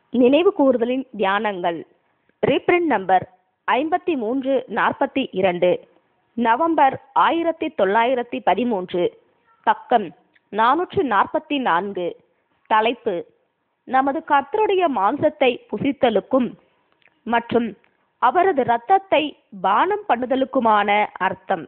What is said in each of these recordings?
நினைவு கூறுதலின் தியானங்கள் reprint number ஐம்பத்தி மூன்று நாற்பத்தி இரண்டு நவம்பர் ஆயிரத்தி தொள்ளாயிரத்தி பதிமூன்று பக்கம் நானூற்று நாற்பத்தி நான்கு தலைப்பு நமது கர்த்தருடைய மாம்சத்தை புசித்தலுக்கும் மற்றும் அவரது இரத்தத்தை பானம் பண்ணுதலுக்குமான அர்த்தம்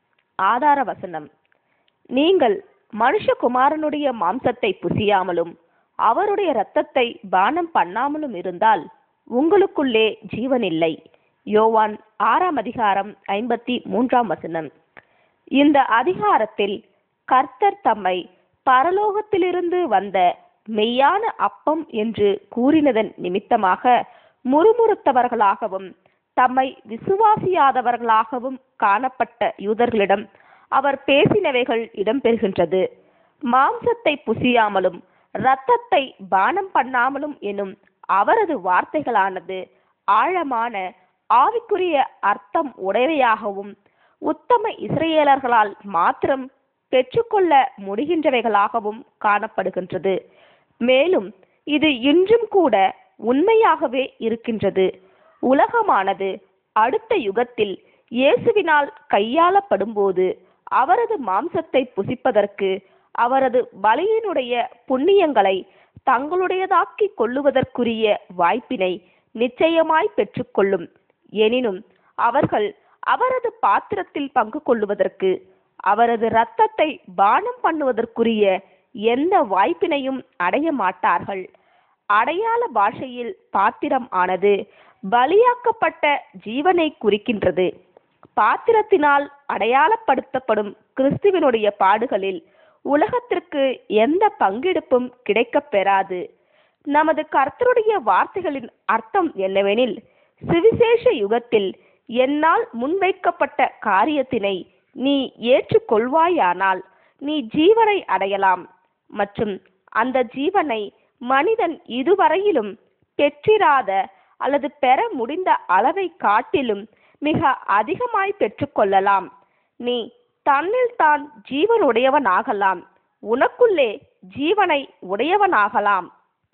ஆதார வசனம் நீங்கள் மனுஷகுமாரனுடைய மாம்சத்தை புசியாமலும் அவருடைய இரத்தத்தை பானம் பண்ணாமலும் இருந்தால் உங்களுக்குள்ளே ஜீவனில்லை யோவான் ஆறாம் அதிகாரம் ஐம்பத்தி மூன்றாம் வசனம் இந்த அதிகாரத்தில் கர்த்தர் தம்மை பரலோகத்திலிருந்து வந்த மெய்யான அப்பம் என்று கூறினதன் நிமித்தமாக முறுமுறுத்தவர்களாகவும் தம்மை விசுவாசியாதவர்களாகவும் காணப்பட்ட யூதர்களிடம் அவர் பேசினவைகள் இடம்பெறுகின்றது மாம்சத்தை புசியாமலும் இரத்தத்தை பானம் பண்ணாமலும் எனும் அவரது வார்த்தைகளானது ஆழமான ஆவிக்குரிய அர்த்தம் உடையவையாகவும் உத்தம இஸ்ரேலர்களால் மாத்திரம் பெற்றுக்கொள்ள முடிகின்றவைகளாகவும் காணப்படுகின்றது மேலும் இது இன்றும் கூட உண்மையாகவே இருக்கின்றது உலகமானது அடுத்த யுகத்தில் இயேசுவினால் கையாளப்படும்போது அவரது மாம்சத்தை புசிப்பதற்கு அவரது பலியினுடைய புண்ணியங்களை தங்களுடையதாக்கிக் கொள்ளுவதற்குரிய வாய்ப்பினை நிச்சயமாய் பெற்றுக்கொள்ளும் எனினும் அவர்கள் அவரது பாத்திரத்தில் பங்கு கொள்ளுவதற்கு அவரது இரத்தத்தை பானம் பண்ணுவதற்குரிய எந்த வாய்ப்பினையும் அடைய மாட்டார்கள் அடையாள பாஷையில் பாத்திரம் ஆனது பலியாக்கப்பட்ட ஜீவனை குறிக்கின்றது பாத்திரத்தினால் அடையாளப்படுத்தப்படும் கிறிஸ்துவனுடைய பாடுகளில் உலகத்திற்கு எந்த பங்கெடுப்பும் கிடைக்கப் பெறாது நமது கர்த்தருடைய வார்த்தைகளின் அர்த்தம் என்னவெனில் சுவிசேஷ யுகத்தில் என்னால் முன்வைக்கப்பட்ட காரியத்தினை நீ ஏற்றுக்கொள்வாயானால் நீ ஜீவனை அடையலாம் மற்றும் அந்த ஜீவனை மனிதன் இதுவரையிலும் பெற்றிராத அல்லது பெற முடிந்த அளவை காட்டிலும் மிக அதிகமாய் பெற்றுக்கொள்ளலாம் நீ தன்னில் தான் ஜீவனுடையவனாகலாம் உனக்குள்ளே ஜீவனை உடையவனாகலாம்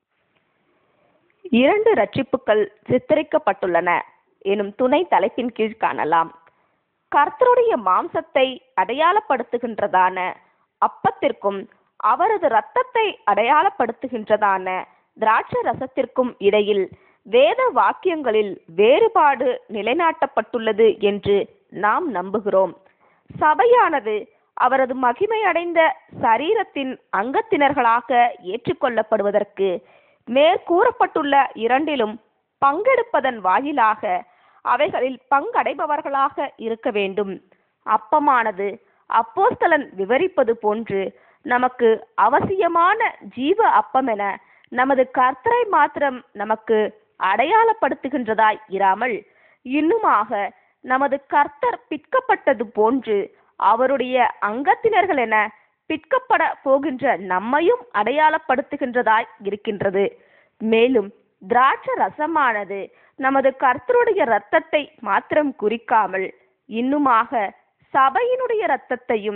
இரண்டு ரட்சிப்புகள் சித்தரிக்கப்பட்டுள்ளன எனும் துணை தலைப்பின் கீழ் காணலாம் கர்த்தருடைய மாம்சத்தை அடையாளப்படுத்துகின்றதான அப்பத்திற்கும் அவரது இரத்தத்தை அடையாளப்படுத்துகின்றதான திராட்சை ரசத்திற்கும் இடையில் வேத வாக்கியங்களில் வேறுபாடு நிலைநாட்டப்பட்டுள்ளது என்று நாம் நம்புகிறோம் சபையானது அவரது மகிமை அடைந்த சரீரத்தின் அங்கத்தினர்களாக ஏற்றுக்கொள்ளப்படுவதற்கு மேற்கூறப்பட்டுள்ள இரண்டிலும் பங்கெடுப்பதன் வாயிலாக அவைகளில் பங்கடைபவர்களாக இருக்க வேண்டும் அப்பமானது அப்போஸ்தலன் விவரிப்பது போன்று நமக்கு அவசியமான ஜீவ அப்பம் என நமது கர்த்தரை மாத்திரம் நமக்கு அடையாளப்படுத்துகின்றதாய் இராமல் இன்னுமாக நமது கர்த்தர் பிற்கப்பட்டது போன்று அவருடைய அங்கத்தினர்கள் என பிற்கப்பட போகின்ற நம்மையும் அடையாளப்படுத்துகின்றதாய் இருக்கின்றது மேலும் திராட்ச ரசமானது நமது கர்த்தருடைய இரத்தத்தை மாத்திரம் குறிக்காமல் இன்னுமாக சபையினுடைய இரத்தத்தையும்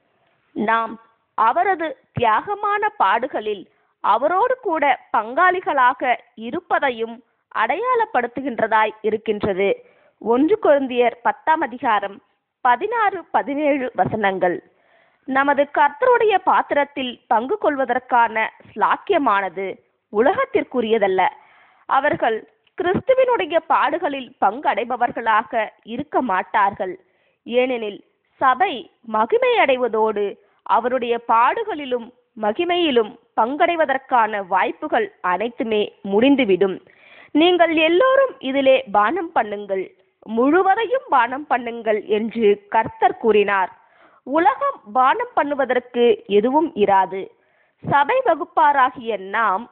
நாம் அவரது தியாகமான பாடுகளில் அவரோடு கூட பங்காளிகளாக இருப்பதையும் அடையாளப்படுத்துகின்றதாய் இருக்கின்றது ஒன்று கொருந்தியர் பத்தாம் அதிகாரம் பதினாறு பதினேழு வசனங்கள் நமது கர்த்தருடைய பாத்திரத்தில் பங்கு கொள்வதற்கான ஸ்லாக்கியமானது உலகத்திற்குரியதல்ல அவர்கள் கிறிஸ்துவினுடைய பாடுகளில் பங்கடைபவர்களாக இருக்க மாட்டார்கள் ஏனெனில் சபை மகிமை அடைவதோடு அவருடைய பாடுகளிலும் மகிமையிலும் பங்கடைவதற்கான வாய்ப்புகள் அனைத்துமே முடிந்துவிடும் நீங்கள் எல்லோரும் இதிலே பானம் பண்ணுங்கள் முழுவதையும் பானம் பண்ணுங்கள் என்று கர்த்தர் கூறினார் உலகம் பானம் பண்ணுவதற்கு எதுவும் இராது சபை வகுப்பாராகிய நாம்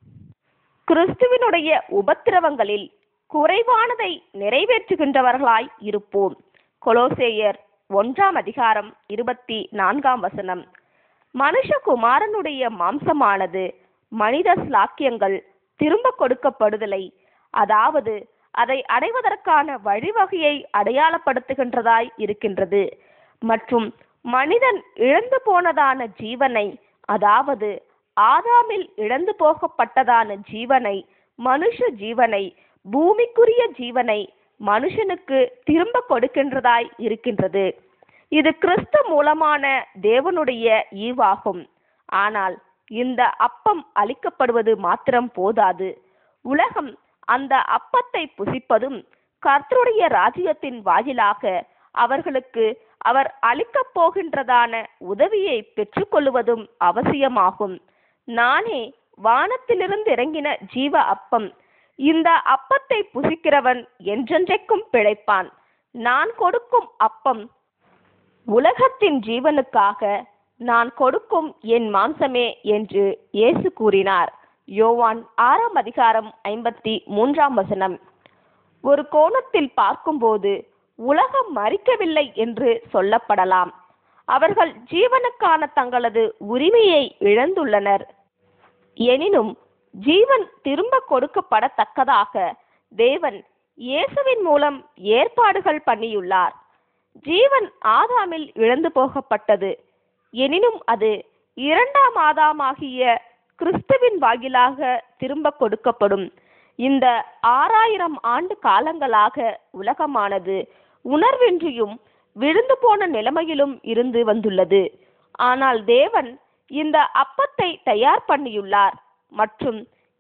கிறிஸ்துவினுடைய உபத்திரவங்களில் குறைவானதை நிறைவேற்றுகின்றவர்களாய் இருப்போம் கொலோசேயர் ஒன்றாம் அதிகாரம் இருபத்தி நான்காம் வசனம் மனுஷகுமாரனுடைய மாம்சமானது மனித ஸ்லாக்கியங்கள் திரும்ப கொடுக்கப்படுதலை அதாவது அதை அடைவதற்கான வழிவகையை அடையாளப்படுத்துகின்றதாய் இருக்கின்றது மற்றும் மனிதன் இழந்து போனதான ஜீவனை அதாவது ஆதாமில் இழந்து போகப்பட்டதான ஜீவனை மனுஷ ஜீவனை பூமிக்குரிய ஜீவனை மனுஷனுக்கு திரும்ப கொடுக்கின்றதாய் இருக்கின்றது இது கிறிஸ்து மூலமான தேவனுடைய ஈவாகும் ஆனால் இந்த அப்பம் அளிக்கப்படுவது மாத்திரம் போதாது உலகம் அந்த அப்பத்தை புசிப்பதும் கர்த்தருடைய ராஜ்யத்தின் வாயிலாக அவர்களுக்கு அவர் அளிக்கப் போகின்றதான உதவியை பெற்றுக்கொள்வதும் அவசியமாகும் நானே வானத்திலிருந்து இறங்கின ஜீவ அப்பம் இந்த அப்பத்தை புசிக்கிறவன் என்றென்றைக்கும் பிழைப்பான் நான் கொடுக்கும் அப்பம் உலகத்தின் ஜீவனுக்காக நான் கொடுக்கும் என் மாம்சமே என்று இயேசு கூறினார் யோவான் ஆறாம் அதிகாரம் ஐம்பத்தி மூன்றாம் வசனம் ஒரு கோணத்தில் பார்க்கும்போது உலகம் மறிக்கவில்லை என்று சொல்லப்படலாம் அவர்கள் ஜீவனுக்கான தங்களது உரிமையை இழந்துள்ளனர் எனினும் ஜீவன் திரும்ப கொடுக்கப்படத்தக்கதாக தேவன் இயேசுவின் மூலம் ஏற்பாடுகள் பண்ணியுள்ளார் ஜீவன் ஆதாமில் இழந்து போகப்பட்டது எனினும் அது இரண்டாம் ஆதாமாகிய கிறிஸ்துவின் வாயிலாக திரும்ப கொடுக்கப்படும் இந்த ஆறாயிரம் ஆண்டு காலங்களாக உலகமானது உணர்வின்றியும் விழுந்து போன நிலைமையிலும் இருந்து வந்துள்ளது ஆனால் தேவன் இந்த அப்பத்தை தயார் பண்ணியுள்ளார் மற்றும்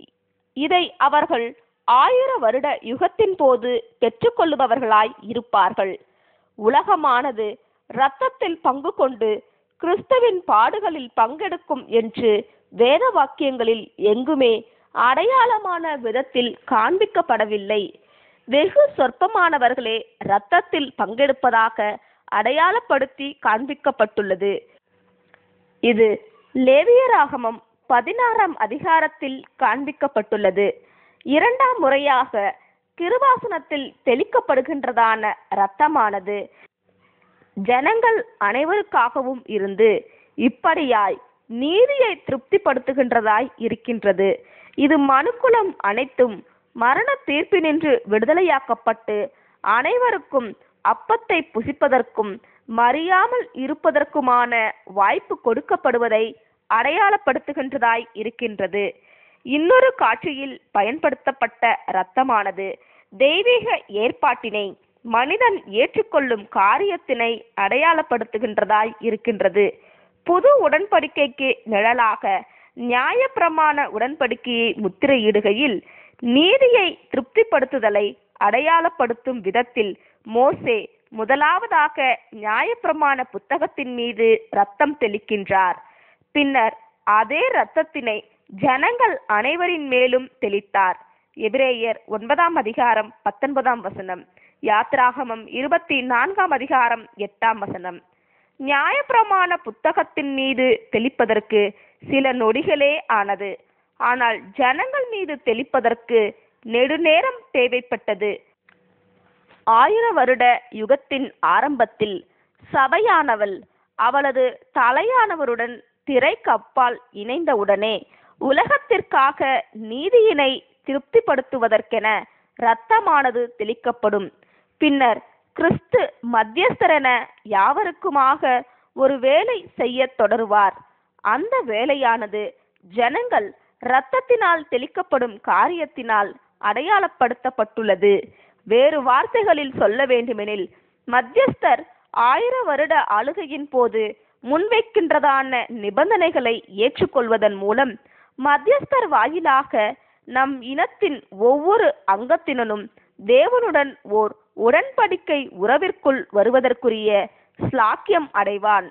இதை அவர்கள் ஆயிர வருட யுகத்தின் போது பெற்றுக்கொள்ளுபவர்களாய் இருப்பார்கள் உலகமானது இரத்தத்தில் பங்கு கொண்டு கிறிஸ்துவின் பாடுகளில் பங்கெடுக்கும் என்று வேத வாக்கியங்களில் எங்குமே அடையாளமான விதத்தில் காண்பிக்கப்படவில்லை வெகு சொற்பமானவர்களே இரத்தத்தில் பங்கெடுப்பதாக அடையாளப்படுத்தி காண்பிக்கப்பட்டுள்ளது இது லேவியராகமம் பதினாறாம் அதிகாரத்தில் காண்பிக்கப்பட்டுள்ளது இரண்டாம் முறையாக கிருபாசனத்தில் தெளிக்கப்படுகின்றதான இரத்தமானது ஜனங்கள் அனைவருக்காகவும் இருந்து இப்படியாய் நீதியை திருப்திப்படுத்துகின்றதாய் இருக்கின்றது இது மனுக்குலம் அனைத்தும் மரண தீர்ப்பினின்று விடுதலையாக்கப்பட்டு அனைவருக்கும் அப்பத்தை புசிப்பதற்கும் மறியாமல் இருப்பதற்குமான வாய்ப்பு கொடுக்கப்படுவதை அடையாளப்படுத்துகின்றதாய் இருக்கின்றது இன்னொரு காட்சியில் பயன்படுத்தப்பட்ட இரத்தமானது தெய்வீக ஏற்பாட்டினை மனிதன் ஏற்றுக்கொள்ளும் காரியத்தினை அடையாளப்படுத்துகின்றதாய் இருக்கின்றது புது உடன்படிக்கைக்கு நிழலாக நியாயப்பிரமாண உடன்படிக்கையை முத்திரையிடுகையில் நீதியை திருப்திப்படுத்துதலை அடையாளப்படுத்தும் விதத்தில் மோசே முதலாவதாக நியாயப்பிரமாண புத்தகத்தின் மீது ரத்தம் தெளிக்கின்றார் பின்னர் அதே இரத்தத்தினை ஜனங்கள் அனைவரின் மேலும் தெளித்தார் எபிரேயர் ஒன்பதாம் அதிகாரம் பத்தொன்பதாம் வசனம் யாத்ராகமம் இருபத்தி நான்காம் அதிகாரம் எட்டாம் வசனம் நியாயப்பிரமாண புத்தகத்தின் மீது தெளிப்பதற்கு சில நொடிகளே ஆனது ஆனால் ஜனங்கள் மீது தெளிப்பதற்கு நெடுநேரம் தேவைப்பட்டது ஆயிர வருட யுகத்தின் ஆரம்பத்தில் சபையானவள் அவளது தலையானவருடன் திரைக்கு அப்பால் இணைந்தவுடனே உலகத்திற்காக நீதியினை திருப்திப்படுத்துவதற்கென இரத்தமானது தெளிக்கப்படும் பின்னர் கிறிஸ்து மத்தியஸ்தரென யாவருக்குமாக ஒரு வேலை செய்யத் தொடருவார் அந்த வேலையானது ஜனங்கள் இரத்தத்தினால் தெளிக்கப்படும் காரியத்தினால் அடையாளப்படுத்தப்பட்டுள்ளது வேறு வார்த்தைகளில் சொல்ல வேண்டுமெனில் மத்தியஸ்தர் ஆயிர வருட ஆளுகையின் போது முன்வைக்கின்றதான நிபந்தனைகளை ஏற்றுக்கொள்வதன் மூலம் மத்தியஸ்தர் வாயிலாக நம் இனத்தின் ஒவ்வொரு அங்கத்தினனும் தேவனுடன் ஓர் உடன்படிக்கை உறவிற்குள் வருவதற்குரிய ஸ்லாக்கியம் அடைவான்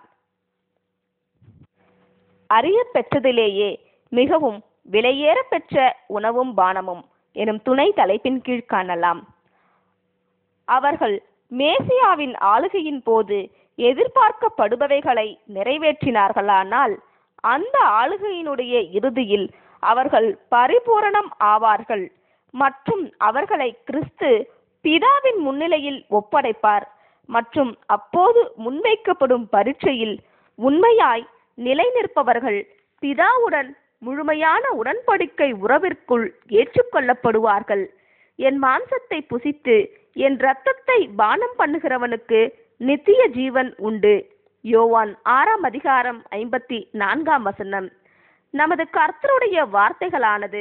அறிய பெற்றதிலேயே மிகவும் விலையேற பெற்ற உணவும் பானமும் எனும் துணை தலைப்பின் கீழ் காணலாம் அவர்கள் மேசியாவின் ஆளுகையின் போது எதிர்பார்க்கப்படுபவைகளை நிறைவேற்றினார்களானால் அந்த ஆளுகையினுடைய இறுதியில் அவர்கள் பரிபூரணம் ஆவார்கள் மற்றும் அவர்களை கிறிஸ்து பிதாவின் முன்னிலையில் ஒப்படைப்பார் மற்றும் அப்போது முன்வைக்கப்படும் பரீட்சையில் உண்மையாய் நிலை நிற்பவர்கள் பிதாவுடன் முழுமையான உடன்படிக்கை உறவிற்குள் ஏற்றுக்கொள்ளப்படுவார்கள் என் மாம்சத்தை புசித்து என் இரத்தத்தை பானம் பண்ணுகிறவனுக்கு நித்திய ஜீவன் உண்டு யோவான் ஆறாம் அதிகாரம் ஐம்பத்தி நான்காம் வசனம் நமது கர்த்தருடைய வார்த்தைகளானது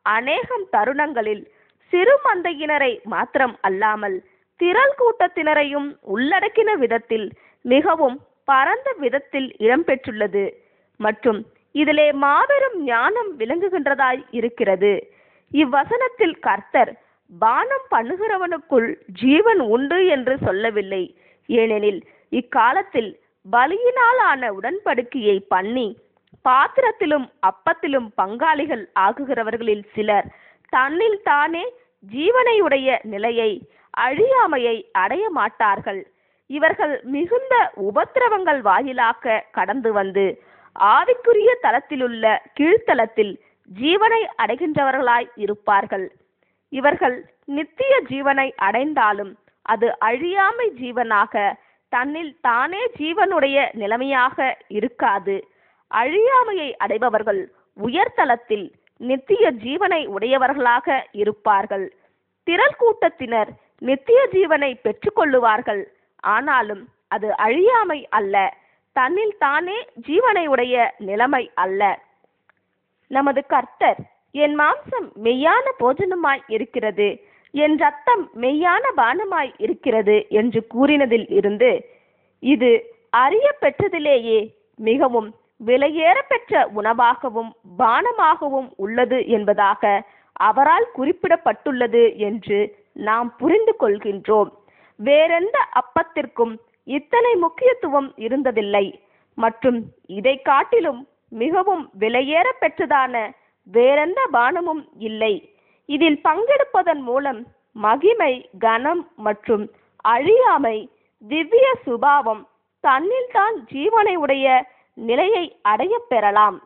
அநேகம் தருணங்களில் சிறு மந்தையினரை மாத்திரம் அல்லாமல் திரள் கூட்டத்தினரையும் உள்ளடக்கின விதத்தில் மிகவும் பரந்த விதத்தில் இடம்பெற்றுள்ளது மற்றும் இதிலே மாபெரும் ஞானம் விளங்குகின்றதாய் இருக்கிறது இவ்வசனத்தில் கர்த்தர் பானம் பண்ணுகிறவனுக்குள் ஜீவன் உண்டு என்று சொல்லவில்லை ஏனெனில் இக்காலத்தில் பலியினால் ஆன உடன்படிக்கையை பண்ணி பாத்திரத்திலும் அப்பத்திலும் பங்காளிகள் ஆகுகிறவர்களில் சிலர் தன்னில் தானே ஜீவனையுடைய நிலையை அழியாமையை அடைய மாட்டார்கள் இவர்கள் மிகுந்த உபத்திரவங்கள் வாயிலாக கடந்து வந்து ஆவிக்குரிய தளத்திலுள்ள கீழ்த்தளத்தில் ஜீவனை அடைகின்றவர்களாய் இருப்பார்கள் இவர்கள் நித்திய ஜீவனை அடைந்தாலும் அது அழியாமை ஜீவனாக தன்னில் தானே ஜீவனுடைய நிலைமையாக இருக்காது அழியாமையை அடைபவர்கள் உயர்தலத்தில் நித்திய ஜீவனை உடையவர்களாக இருப்பார்கள் திரள் கூட்டத்தினர் நித்திய ஜீவனை பெற்றுக்கொள்ளுவார்கள் ஆனாலும் அது அழியாமை அல்ல தன்னில் தானே ஜீவனை உடைய நிலைமை அல்ல நமது கர்த்தர் என் மாம்சம் மெய்யான போஜனமாய் இருக்கிறது என் ரத்தம் மெய்யான பானமாய் இருக்கிறது என்று கூறினதில் இருந்து இது அறிய பெற்றதிலேயே மிகவும் விலையேற பெற்ற உணவாகவும் பானமாகவும் உள்ளது என்பதாக அவரால் குறிப்பிடப்பட்டுள்ளது என்று நாம் புரிந்து கொள்கின்றோம் வேறெந்த அப்பத்திற்கும் இத்தனை முக்கியத்துவம் இருந்ததில்லை மற்றும் இதை காட்டிலும் மிகவும் விலையேற பெற்றதான வேறெந்த பானமும் இல்லை இதில் பங்கெடுப்பதன் மூலம் மகிமை கனம் மற்றும் அழியாமை திவ்ய சுபாவம் தன்னில் தான் ஜீவனை உடைய நிலையை அடைய பெறலாம்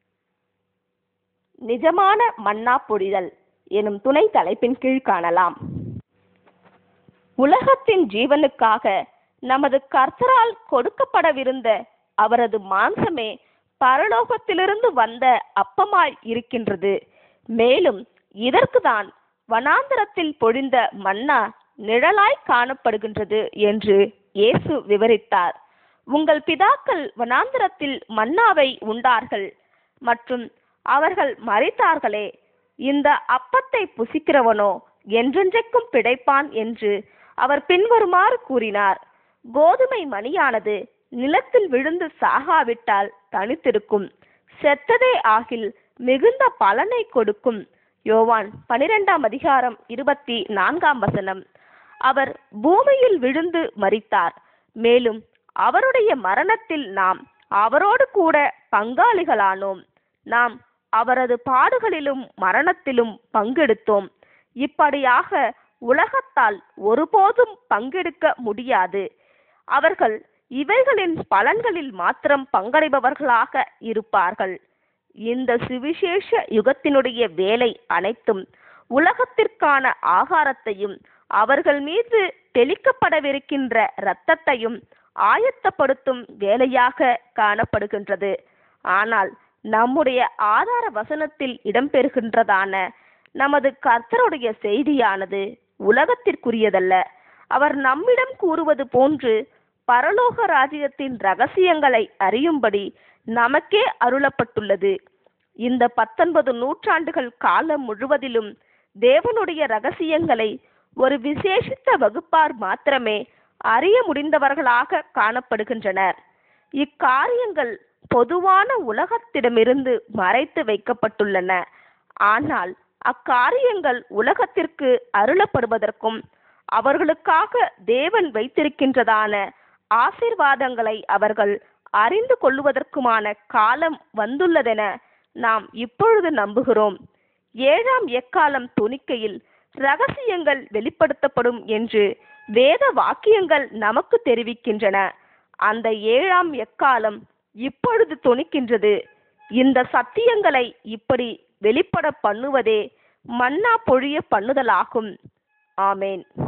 நிஜமான மன்னா பொழிதல் எனும் துணை தலைப்பின் கீழ் காணலாம் உலகத்தின் ஜீவனுக்காக நமது கர்த்தரால் கொடுக்கப்படவிருந்த அவரது மாம்சமே பரலோகத்திலிருந்து வந்த அப்பமாய் இருக்கின்றது மேலும் இதற்குதான் வனாந்தரத்தில் பொழிந்த மன்னா நிழலாய் காணப்படுகின்றது என்று இயேசு விவரித்தார் உங்கள் பிதாக்கள் வனாந்தரத்தில் மன்னாவை உண்டார்கள் மற்றும் அவர்கள் மறித்தார்களே இந்த அப்பத்தை புசிக்கிறவனோ என்றென்றைக்கும் பிழைப்பான் என்று அவர் பின்வருமாறு கூறினார் கோதுமை மணியானது நிலத்தில் விழுந்து சாகாவிட்டால் தனித்திருக்கும் செத்ததே ஆகில் மிகுந்த பலனை கொடுக்கும் யோவான் பனிரெண்டாம் அதிகாரம் இருபத்தி நான்காம் வசனம் அவர் பூமியில் விழுந்து மரித்தார் மேலும் அவருடைய மரணத்தில் நாம் அவரோடு கூட பங்காளிகளானோம் நாம் அவரது பாடுகளிலும் மரணத்திலும் பங்கெடுத்தோம் இப்படியாக உலகத்தால் ஒருபோதும் பங்கெடுக்க முடியாது அவர்கள் இவைகளின் பலன்களில் மாத்திரம் பங்கடைபவர்களாக இருப்பார்கள் இந்த சுவிசேஷ யுகத்தினுடைய வேலை அனைத்தும் உலகத்திற்கான ஆகாரத்தையும் அவர்கள் மீது தெளிக்கப்படவிருக்கின்ற இரத்தத்தையும் ஆயத்தப்படுத்தும் வேலையாக காணப்படுகின்றது ஆனால் நம்முடைய ஆதார வசனத்தில் இடம்பெறுகின்றதான நமது கர்த்தருடைய செய்தியானது உலகத்திற்குரியதல்ல அவர் நம்மிடம் கூறுவது போன்று பரலோக ராஜ்யத்தின் ரகசியங்களை அறியும்படி நமக்கே அருளப்பட்டுள்ளது இந்த பத்தொன்பது நூற்றாண்டுகள் காலம் முழுவதிலும் தேவனுடைய ரகசியங்களை ஒரு விசேஷித்த வகுப்பார் மாத்திரமே அறிய முடிந்தவர்களாக காணப்படுகின்றனர் இக்காரியங்கள் பொதுவான உலகத்திடமிருந்து மறைத்து வைக்கப்பட்டுள்ளன ஆனால் அக்காரியங்கள் உலகத்திற்கு அருளப்படுவதற்கும் அவர்களுக்காக தேவன் வைத்திருக்கின்றதான ஆசீர்வாதங்களை அவர்கள் அறிந்து கொள்ளுவதற்குமான காலம் வந்துள்ளதென நாம் இப்பொழுது நம்புகிறோம் ஏழாம் எக்காலம் துணிக்கையில் ரகசியங்கள் வெளிப்படுத்தப்படும் என்று வேத வாக்கியங்கள் நமக்கு தெரிவிக்கின்றன அந்த ஏழாம் எக்காலம் இப்பொழுது துணிக்கின்றது இந்த சத்தியங்களை இப்படி வெளிப்பட பண்ணுவதே மன்னா பொழிய பண்ணுதலாகும் ஆமேன்